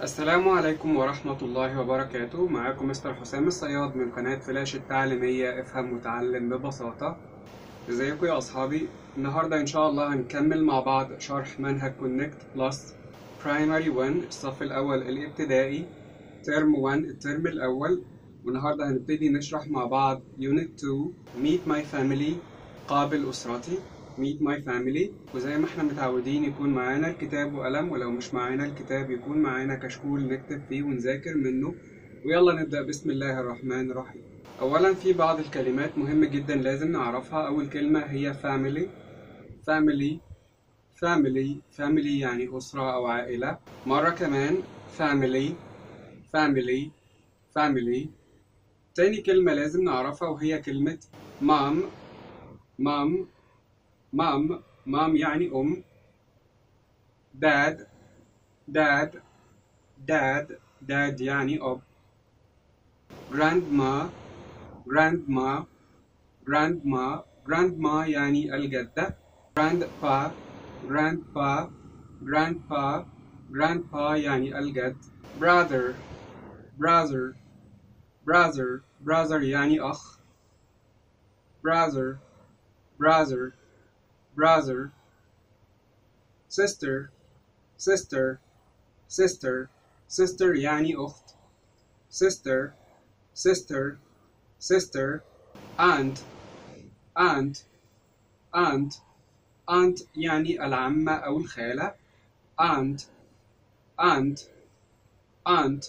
السلام عليكم ورحمة الله وبركاته معاكم مستر حسام الصياد من قناة فلاش التعليمية افهم وتعلم ببساطة ازيكم يا اصحابي النهاردة ان شاء الله هنكمل مع بعض شرح منهج كونكت بلس برايمري 1 الصف الاول الابتدائي ترم 1 الترم الاول والنهاردة هنبتدي نشرح مع بعض يونت 2 Meet My Family قابل اسرتي Meet My Family وزي ما احنا متعودين يكون معانا الكتاب وقلم ولو مش معانا الكتاب يكون معانا كشكول نكتب فيه ونذاكر منه ويلا نبدأ بسم الله الرحمن الرحيم أولا في بعض الكلمات مهمة جدا لازم نعرفها أول كلمة هي family family family family يعني أسرة أو عائلة مرة كمان family family family تاني كلمة لازم نعرفها وهي كلمة mom mom مام مام يعني أم داد داد داد داد يعني أب grandma grandma grandma grandma يعني الجدة grandpa grandpa grandpa grandpa يعني الجد brother brother brother brother يعني أخ brother brother brother sister sister sister sister يعني أخت sister sister sister aunt aunt aunt aunt يعني العمة أو الخالة aunt aunt aunt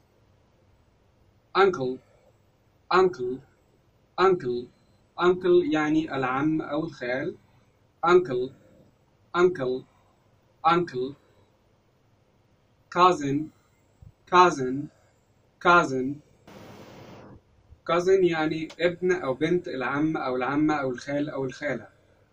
uncle uncle uncle uncle يعني العم أو الخال uncle, uncle, uncle, cousin, cousin, cousin, cousin يعني ابن أو بنت العم أو العمة أو الخال أو الخالة.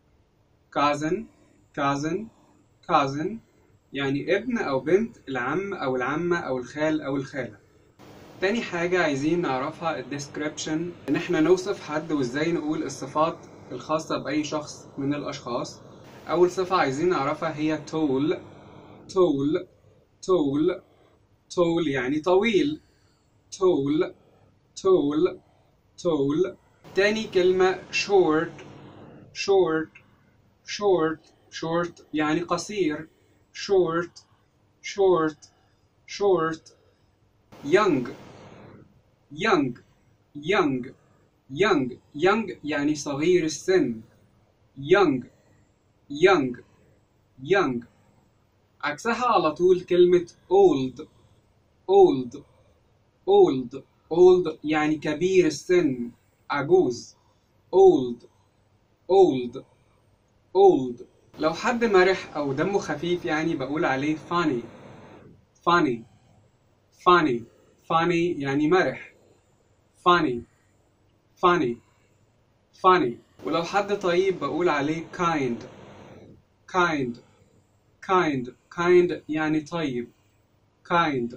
cousin, cousin, cousin يعني ابن أو بنت العم أو العمة أو الخال أو الخالة. تاني حاجة عايزين نعرفها الديسكريبشن إن إحنا نوصف حد وإزاي نقول الصفات الخاصة بأي شخص من الأشخاص أول صفة عايزين نعرفها هي tall tall tall tall يعني طويل tall tall tall تاني كلمة short short short short يعني قصير short short short young young young young young يعني صغير السن young young young عكسها على طول كلمة old old old old يعني كبير السن عجوز old old old لو حد مرح أو دمه خفيف يعني بقول عليه funny funny funny funny يعني مرح funny funny funny ولو حد طيب بقول عليه kind kind kind kind يعني طيب kind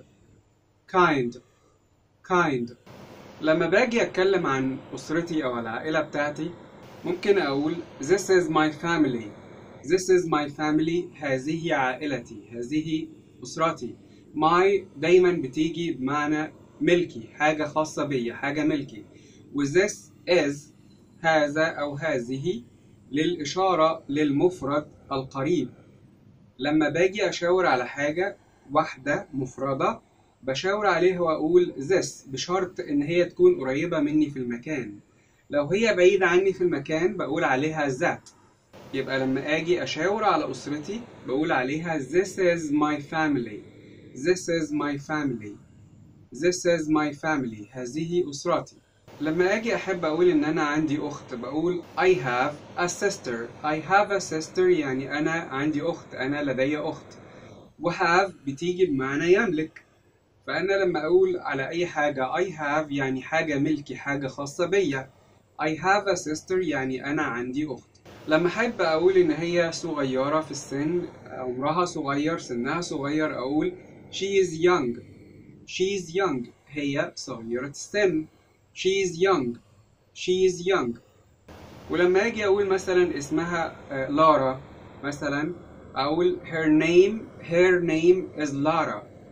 kind kind لما باجي اتكلم عن اسرتي او العائله بتاعتي ممكن اقول this is my family this is my family هذه عائلتي هذه اسرتي my دايما بتيجي بمعنى ملكي حاجه خاصه بيا حاجه ملكي و this is هذا أو هذه للإشارة للمفرد القريب لما باجي أشاور على حاجة واحدة مفردة بشاور عليها وأقول this بشرط إن هي تكون قريبة مني في المكان لو هي بعيدة عني في المكان بقول عليها that يبقى لما أجي أشاور على أسرتي بقول عليها this is my family this is my family this is my family هذه أسرتي لما اجي احب اقول ان انا عندي اخت بقول I have a sister I have a sister يعني انا عندي اخت انا لدي اخت وهاف بتيجي بمعنى يملك فانا لما اقول على اي حاجة I have يعني حاجة ملكي حاجة خاصة بيا I have a sister يعني انا عندي اخت لما احب اقول ان هي صغيرة في السن عمرها صغير سنها صغير اقول she is young she is young هي صغيرة السن she is young she is young ولما اجي اقول مثلا اسمها آه، لارا مثلا اقول her name her name is Lara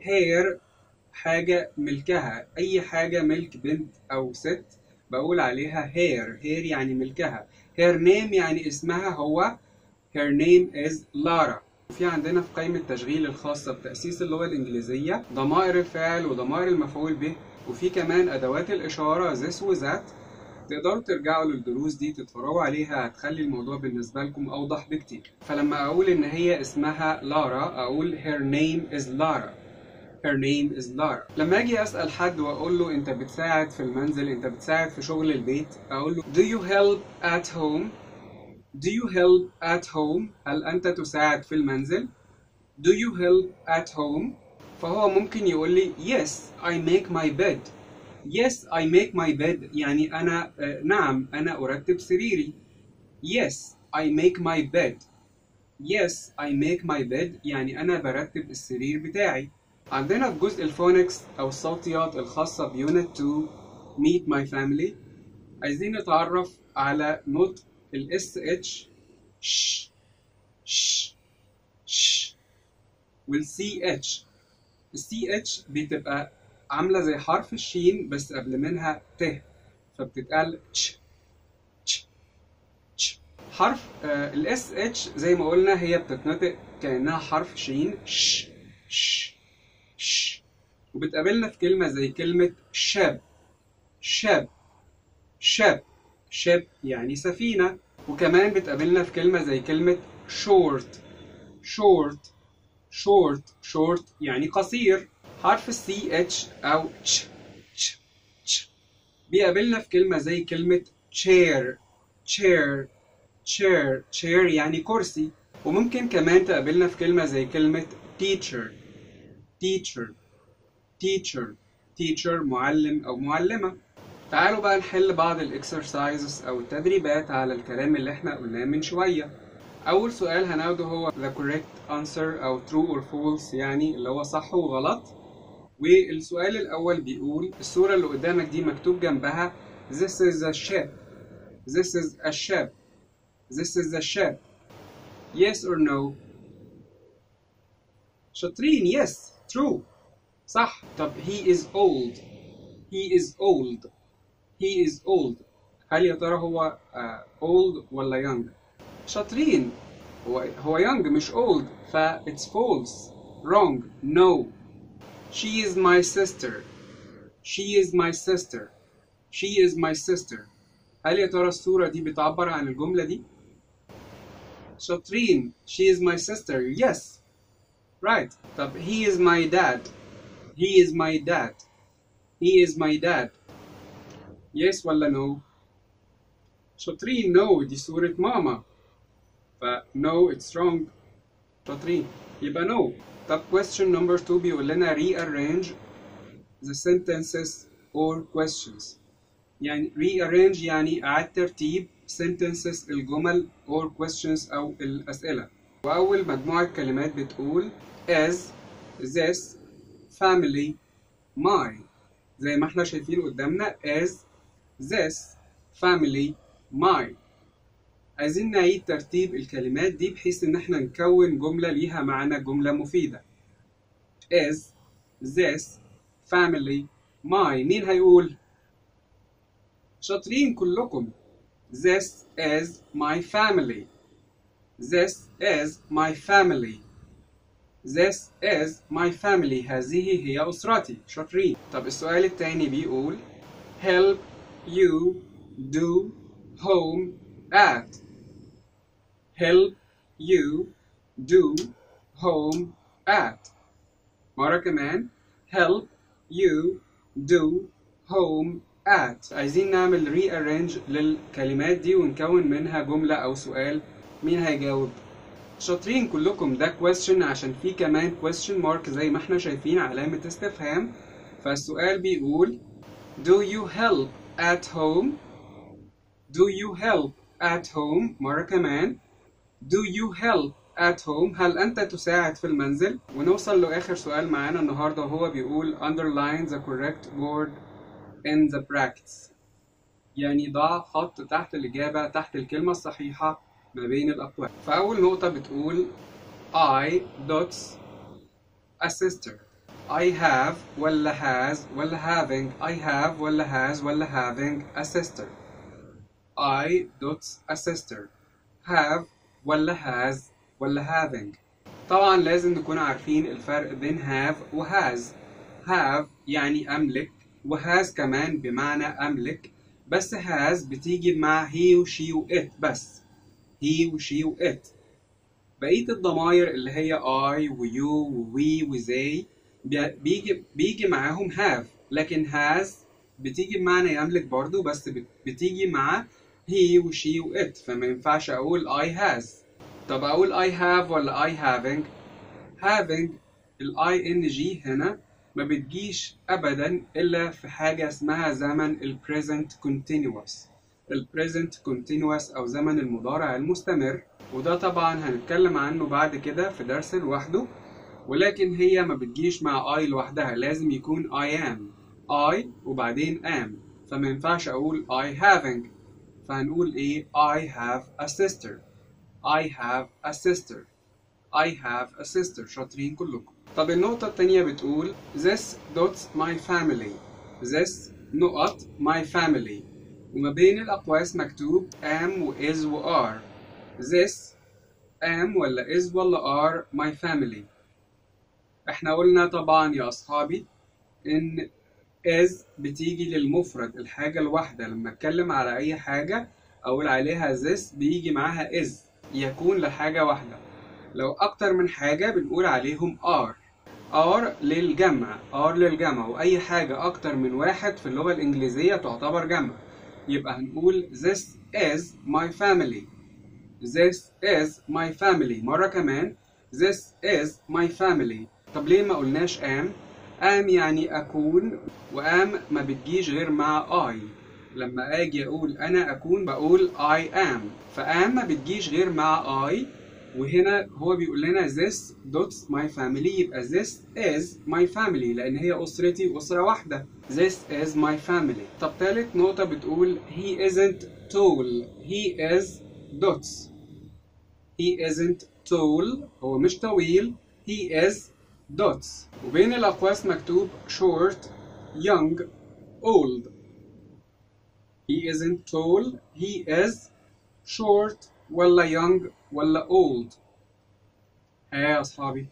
hair حاجة ملكها أي حاجة ملك بنت أو ست بقول عليها hair hair يعني ملكها her name يعني اسمها هو her name is Lara في عندنا في قائمة تشغيل الخاصة بتأسيس اللغة الإنجليزية ضمائر الفعل وضمائر المفعول به وفي كمان أدوات الإشارة this و that تقدروا ترجعوا للدروس دي تتفرجوا عليها هتخلي الموضوع بالنسبة لكم أوضح بكتير فلما أقول إن هي اسمها لارا أقول her name is Lara her name is Lara لما أجي أسأل حد وأقول له أنت بتساعد في المنزل أنت بتساعد في شغل البيت أقول له do you help at home do you help at home هل أنت تساعد في المنزل do you help at home فهو ممكن يقول لي yes I make my bed yes I make my bed يعني أنا آه نعم أنا أرتب سريري yes I make my bed yes I make my bed يعني أنا برتب السرير بتاعي عندنا في جزء الفونكس أو الصوتيات الخاصة بيونت 2 meet my family عايزين نتعرف على نطق ال SH ش ش ش وال CH ال CH بتبقى عاملة زي حرف الشين بس قبل منها ت فبتتقال تش تش تش حرف آه ال SH زي ما قلنا هي بتتنطق كأنها حرف شين ش ش ش وبتقابلنا في كلمة زي كلمة شاب شاب شاب شاب يعني سفينة وكمان بتقابلنا في كلمة زي كلمة short short short short يعني قصير حرف السي اتش أو تش تش تش بيقابلنا في كلمة زي كلمة chair chair chair chair يعني كرسي وممكن كمان تقابلنا في كلمة زي كلمة teacher teacher teacher teacher معلم أو معلمة تعالوا بقى نحل بعض الاكسرسايزز او التدريبات على الكلام اللي احنا قلناه من شويه اول سؤال هناخده هو the correct answer او true or false يعني اللي هو صح وغلط والسؤال الاول بيقول الصوره اللي قدامك دي مكتوب جنبها this is a ship this is a ship this is a ship yes or no شاطرين yes true صح طب he is old he is old he is old هل يا ترى هو uh, old ولا young شاطرين هو هو young مش old ف it's false wrong no she is my sister she is my sister she is my sister هل يا ترى الصورة دي بتعبر عن الجملة دي شاطرين she is my sister yes right طب he is my dad he is my dad he is my dad yes ولا no شاطرين no دي صورة ماما ف no it's wrong شاطرين يبقى no طب question number two بيقول لنا rearrange the sentences or questions يعني rearrange يعني إعادة ترتيب sentences الجمل or questions أو الأسئلة وأول مجموعة كلمات بتقول as this family my زي ما احنا شايفين قدامنا as this family my عايزين نعيد ترتيب الكلمات دي بحيث ان احنا نكون جملة ليها معنى جملة مفيدة is this family my مين هيقول شاطرين كلكم this is my family this is my family This is my family هذه هي أسرتي شاطرين طب السؤال التاني بيقول help you do home at help you do home at مرة كمان help you do home at عايزين نعمل rearrange للكلمات دي ونكون منها جملة أو سؤال مين هيجاوب؟ شاطرين كلكم ده question عشان في كمان question mark زي ما احنا شايفين علامة استفهام فالسؤال بيقول Do you help at home? Do you help at home? مرة كمان Do you help at home? هل أنت تساعد في المنزل؟ ونوصل لآخر سؤال معانا النهاردة وهو بيقول Underline the correct word in the brackets يعني ضع خط تحت الإجابة تحت الكلمة الصحيحة ما بين الأقوال فأول نقطة بتقول I dots a sister I have ولا has ولا having I have ولا has ولا having a sister I dots a sister have ولا has ولا having طبعا لازم نكون عارفين الفرق بين have و has have يعني أملك و has كمان بمعنى أملك بس has بتيجي مع he و she و it بس he و she و it بقية الضماير اللي هي I و you و we و they بيجي بيجي معاهم have لكن has بتيجي بمعنى يملك برضو بس بتيجي مع he و she و it فما ينفعش أقول I has طب أقول I have ولا I having having ال ing هنا ما بتجيش أبدا إلا في حاجة اسمها زمن ال present continuous ال present continuous أو زمن المضارع المستمر وده طبعا هنتكلم عنه بعد كده في درس لوحده ولكن هي ما بتجيش مع I لوحدها لازم يكون I am I وبعدين am فما ينفعش أقول I having فهنقول إيه I have a sister I have a sister I have a sister شاطرين كلكم طب النقطة التانية بتقول This dots my family This نقط my family وما بين الأقواس مكتوب am و is و are This am ولا is ولا are my family احنا قلنا طبعا يا أصحابي إن is بتيجي للمفرد الحاجة الواحدة لما أتكلم على أي حاجة أقول عليها this بيجي معاها is يكون لحاجة واحدة لو أكتر من حاجة بنقول عليهم are are للجمع are للجمع وأي حاجة أكتر من واحد في اللغة الإنجليزية تعتبر جمع يبقى هنقول this is my family this is my family مرة كمان this is my family طب ليه ما قلناش am am يعني أكون وام ما بتجيش غير مع I لما أجي أقول أنا أكون بقول I am فام ما بتجيش غير مع I وهنا هو بيقول لنا this dots my family يبقى this is my family لأن هي أسرتي أسرة واحدة this is my family طب تالت نقطة بتقول he isn't tall he is dots he isn't tall هو مش طويل he is dots وبين الأقواس مكتوب short young old he isn't tall he is short ولا young ولا old ها يا أصحابي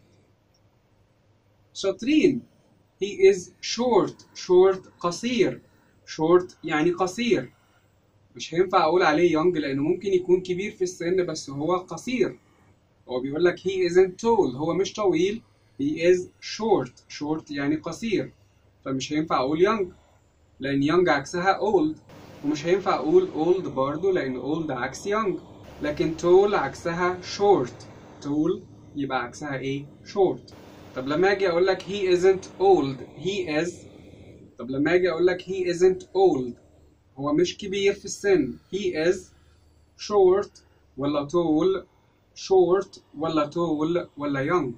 شاطرين he is short short قصير short يعني قصير مش هينفع أقول عليه young لأنه ممكن يكون كبير في السن بس هو قصير هو بيقول لك he isn't tall هو مش طويل he is short short يعني قصير فمش هينفع أقول young لأن young عكسها old ومش هينفع أقول old برضه لأن old عكس young لكن tall عكسها short tall يبقى عكسها ايه short طب لما اجي اقول لك he isn't old he is طب لما اجي اقول لك he isn't old هو مش كبير في السن he is short ولا tall short ولا tall ولا young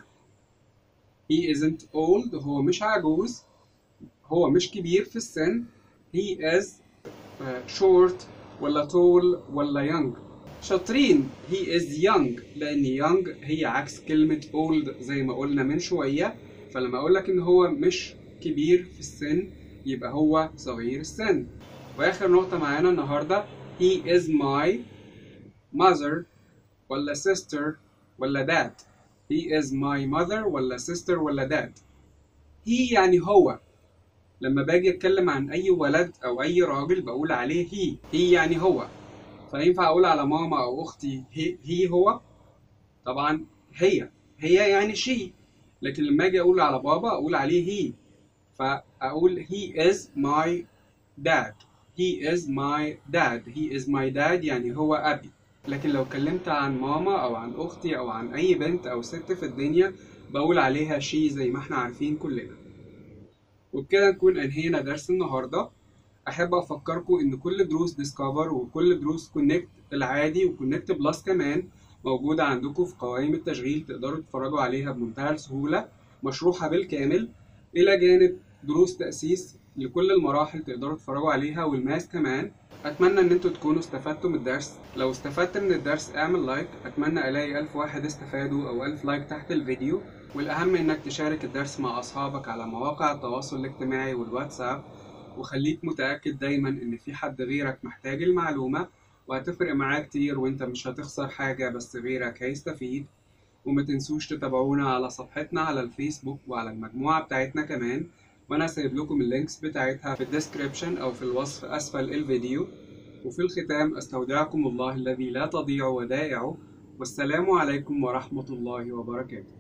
he isn't old هو مش عجوز هو مش كبير في السن he is uh, short ولا tall ولا young شاطرين he is young لأن young هي عكس كلمة old زي ما قلنا من شوية فلما أقول لك إن هو مش كبير في السن يبقى هو صغير السن وآخر نقطة معانا النهاردة he is my mother ولا sister ولا dad he is my mother ولا sister ولا dad he يعني هو لما باجي اتكلم عن اي ولد او اي راجل بقول عليه هي هي يعني هو فينفع اقول على ماما او اختي هي, هي هو طبعا هي هي يعني شي لكن لما اجي اقول على بابا اقول عليه هي فاقول he is my dad he is my dad he is my dad يعني هو ابي لكن لو اتكلمت عن ماما او عن اختي او عن اي بنت او ست في الدنيا بقول عليها شي زي ما احنا عارفين كلنا وبكده نكون انهينا درس النهارده احب افكركم ان كل دروس ديسكفر وكل دروس كونكت العادي وكونكت بلس كمان موجوده عندكم في قوائم التشغيل تقدروا تتفرجوا عليها بمنتهى السهوله مشروحه بالكامل الى جانب دروس تاسيس لكل المراحل تقدروا تتفرجوا عليها والماس كمان اتمنى ان انتوا تكونوا استفدتوا من الدرس لو استفدت من الدرس اعمل لايك اتمنى الاقي الف واحد استفادوا او الف لايك تحت الفيديو والاهم انك تشارك الدرس مع اصحابك على مواقع التواصل الاجتماعي والواتساب وخليك متأكد دايما ان في حد غيرك محتاج المعلومة وهتفرق معاه كتير وانت مش هتخسر حاجة بس غيرك هيستفيد وما تنسوش تتابعونا على صفحتنا على الفيسبوك وعلى المجموعة بتاعتنا كمان وانا سايب لكم اللينكس بتاعتها في الديسكريبشن او في الوصف اسفل الفيديو وفي الختام استودعكم الله الذي لا تضيع ودائعه والسلام عليكم ورحمة الله وبركاته